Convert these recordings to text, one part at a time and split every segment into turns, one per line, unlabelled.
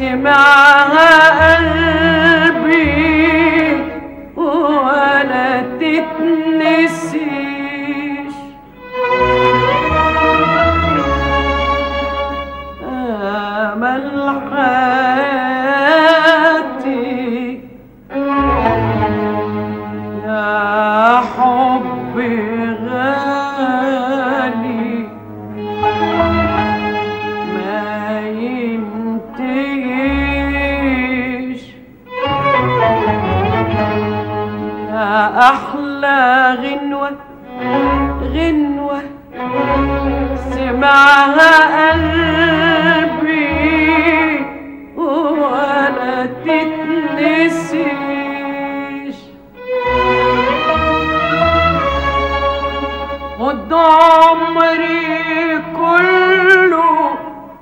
سمعها قلبي ولا تتنسيش أمل حياتي يا حبي غالي ما ينتهيش يا أحلى غنوة غنوة سمعها قلبي ولا تتنسيش خد عمري كله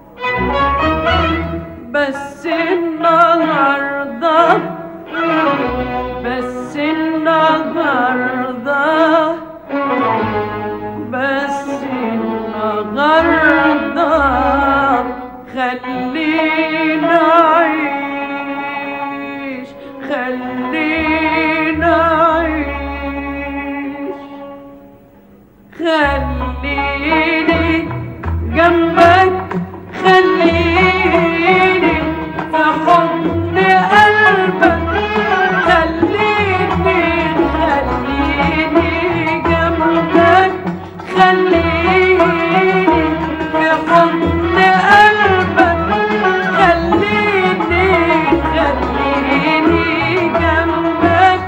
بس النهارده بس النهارده بس النهارده خلينا عيش خلينا عيش خليني جنبك خليني في حضن قلبك خليني خليني جنبك خليني في حضن قلبك خليني خليني جنبك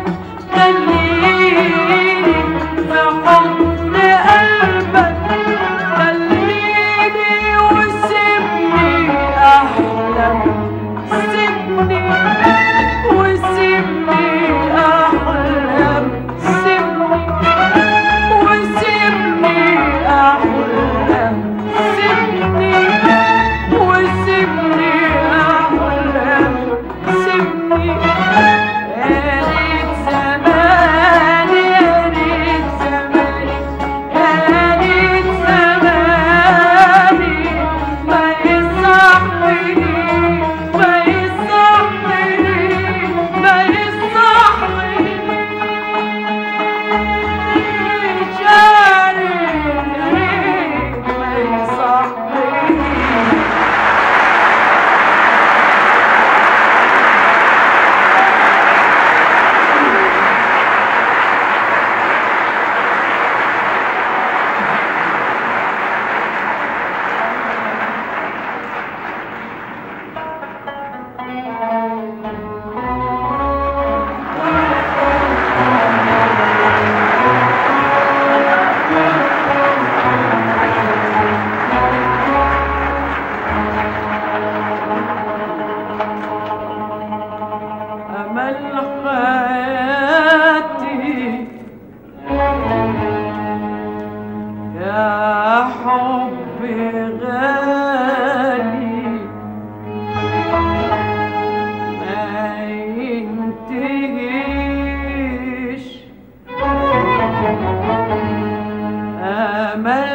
خليني في حضن قلبك خليني وسيبني احلم سيبني وسيبني احلم سيبني وسيبني احلم سيبني وسيبني احلم سيبني يا ريت زماني يا ريت زماني يا ريت زماني ما يصحني ما يصحني ما يصحني جاري ما يصحني أمل حياتي يا حبي غالي ما ينتهيش أمل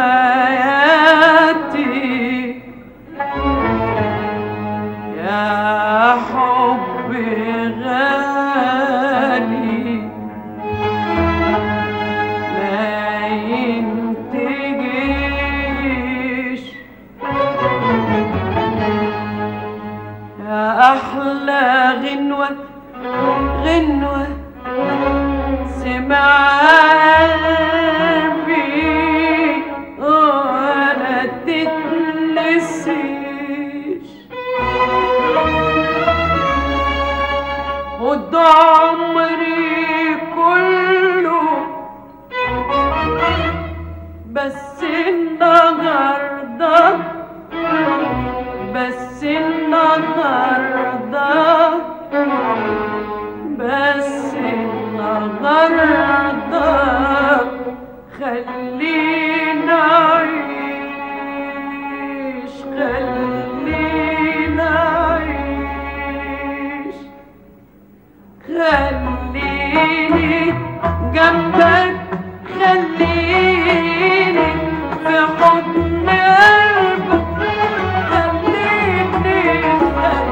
حياتي يا حبي غالي ما ينتهيش يا أحلى غنوة غنوة سمع قلبي ولا تتنسيش خد عمري كله بس النهارده بس النهارده بس النهارده خلينا عيش خلينا عيش خليني جنبك خليني في حضن قلبك خليني خليني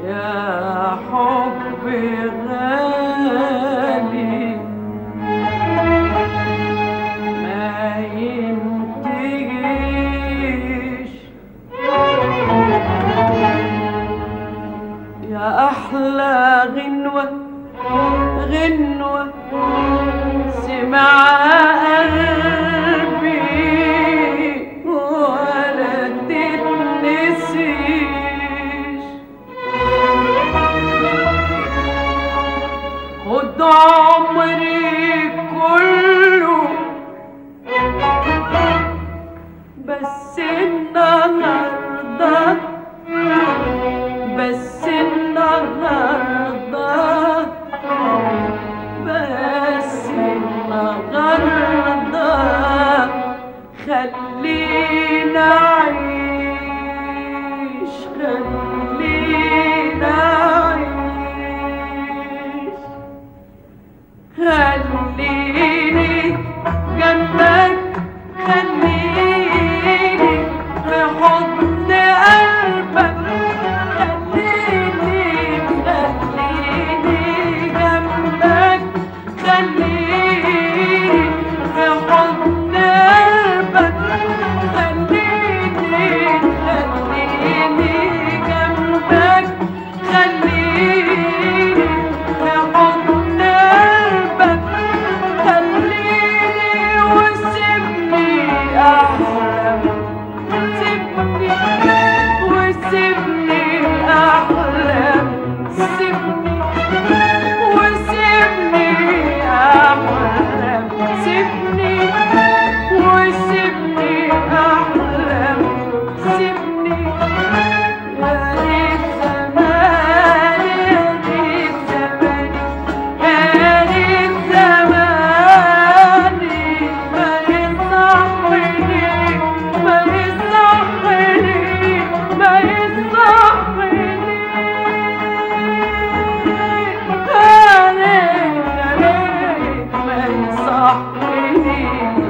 يا حب غالي ما ينتهيش يا أحلى غنوة غنوة سمع قلبي ولا تتنسيش خد عمري كله بس النهارده بس النهارده بس النهارده خلينا عيش خلينا عيش خليني جنبك خليني في حضن قلبك خليني خليني جنبك خليني في حضن قلبك خليني خليني جنبك خليني في حضن قلبك خليني وسيبني أحلم سيبني وسيبني أحلم سيبني وسيبني أحلم سيبني وسيبني أحلم سيبني يا ريت زماني يا ريت زماني يا ريت زماني ما يصحني ما يصحني ما يصحني يا ريت يا ريت ما يصحني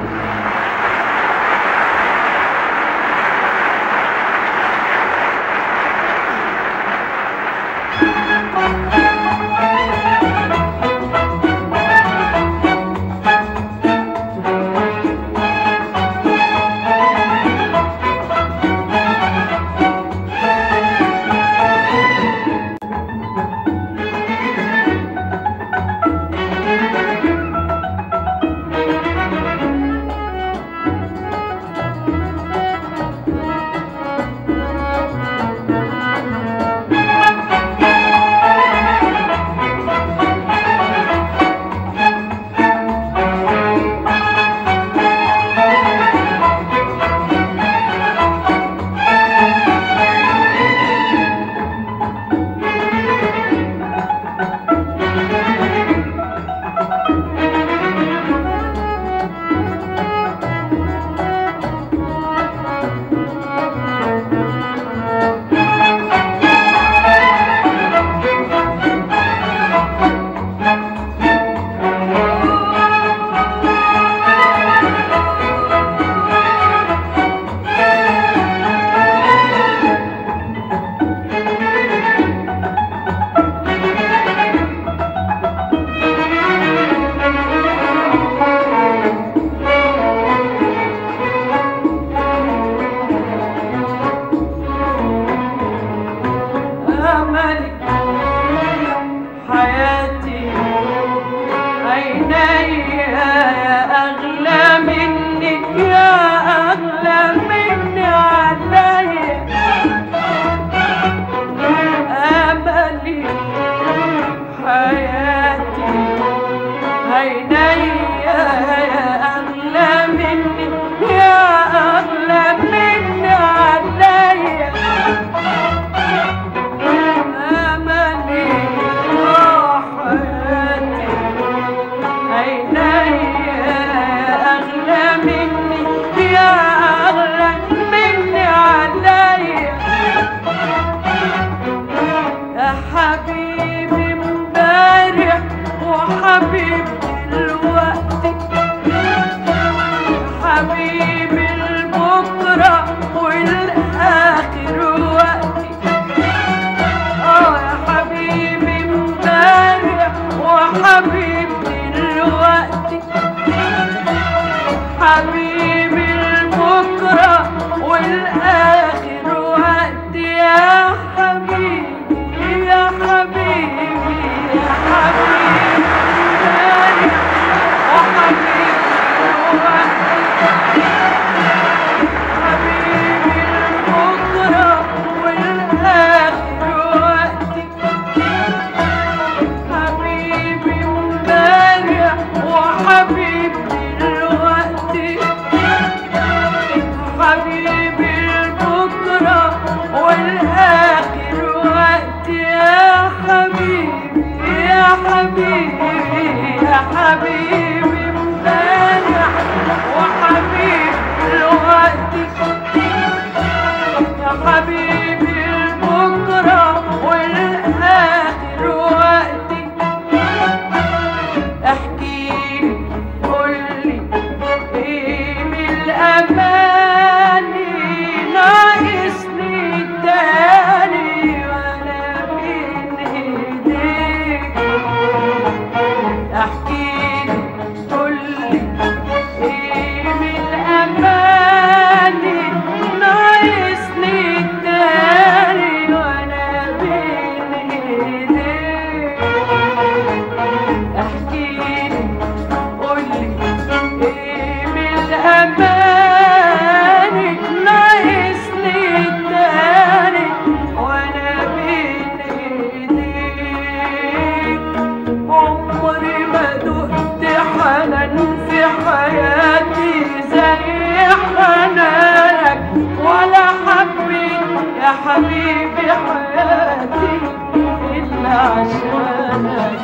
أملي حياتي عيني يا أغلى مني يا أغلى مني علي أملي حياتي عيني يا أغلى مني يا أغلى مني علي أملي وحياتي عيني أغلى مني يا أغلى مني علي يا حبيبي امبارح وحبيبي دلوقتي حبيبي البكرة والآخر وقتي اه كتير يا حبيبي امبارح وحبيبي دلوقتي يا حبيبي بكرة والآخر وقتي احكيلي قولي ايه من الأماني ناقصني تاني وانا بين ايديك احكيلي قولي ايه من الأماني ناقصني تاني وانا بين ايديك احكيلي قولي ايه من الاماني ناقصني تاني وانا بين ايديك عمري ما دقت حنان في حياتي زي حنانك ولا حبيت يا حبيبي حياتي الا عشانك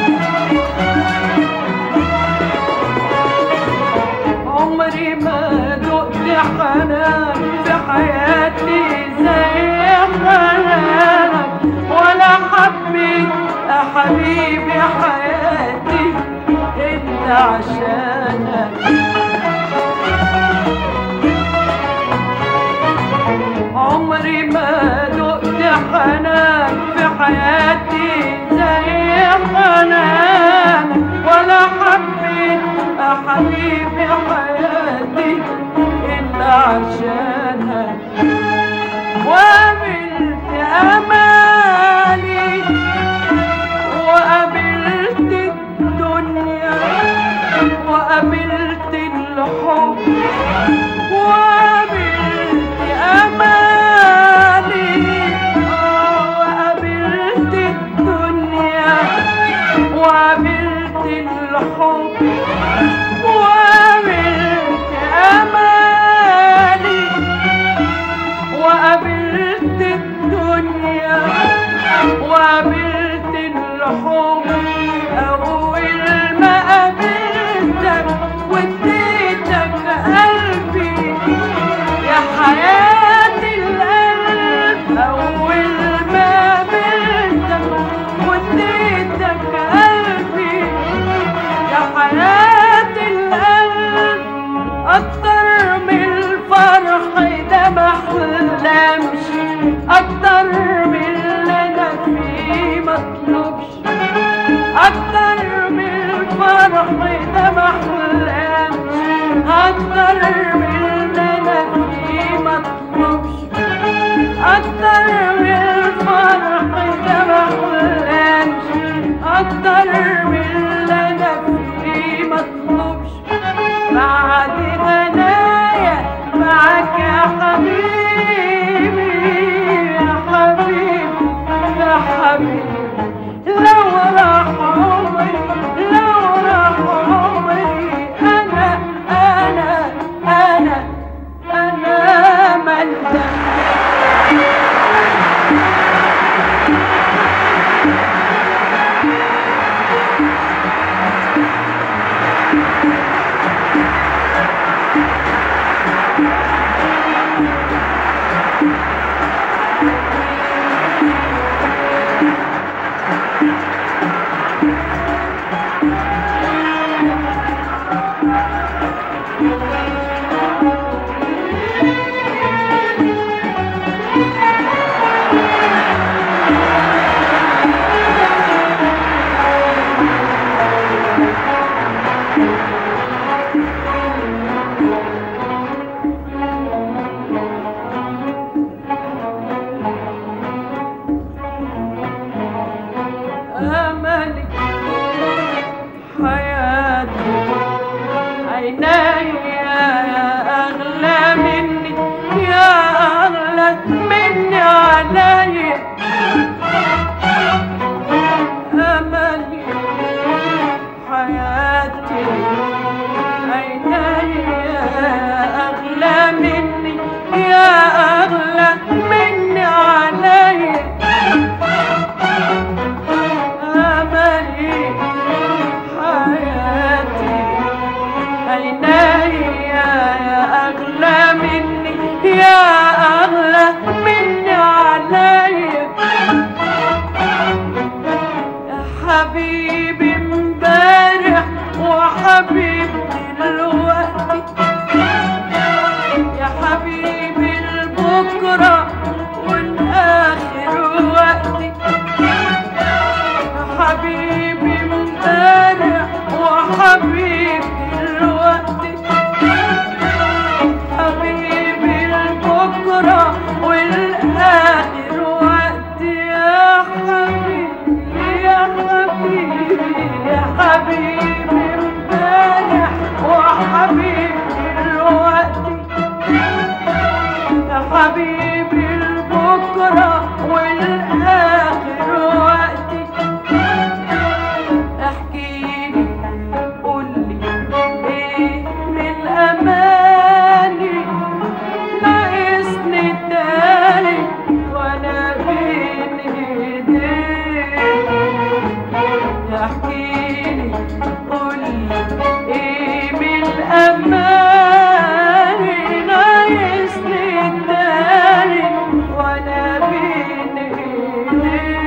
عمري ما دقت حنان في حياتي زي حنانك ولا حبيت يا حبيبي حياتي الا عشانك عمري ما دقت حنان في حياتي زي حنان ولا حبيت يا حبيبي حياتي إلا عشانك وقابلت أمالي وقابلت الدنيا وقابلت الحب وقابلت أمالي آه، وقابلت الدنيا وقابلت الحب وقابلت أمالي وقابلت الدنيا وقابلت الحب أول ما قابلتك واديتك قلبي يا حياة القلب أول ما قابلتك واديتك قلبي يا حياة القلب أكتر من الفرح ده ما أحلمش أكتر من اللي أنا فيه مطلوبش أكتر من الفرح ده ما أحلمش أكتر من اللي أنا فيه مطلوبش أكتر من الفرح ده ما أحلمش أكتر من اللي أنا فيه مطلوبش بعد غنايا معاك يا حبيبي يا حبيبي يا حبيبي لو راح عمري لو راح عمري أنا أنا أنا أنا ما ندمت أملي حياتي عيني يا أغلى مني يا أغلى مني علي أملي حياتي عيني يا أغلى مني يا أغلى مني علي أملي حبيبي امبارح وحبيبي دلوقتي يا حبيبي البكرة والآخر وقتي يا حبيبي امبارح وحبيبي دلوقتي حبيبي البكرة والآخر وقتي يا حبيبي يا حبيبي يا حبيبي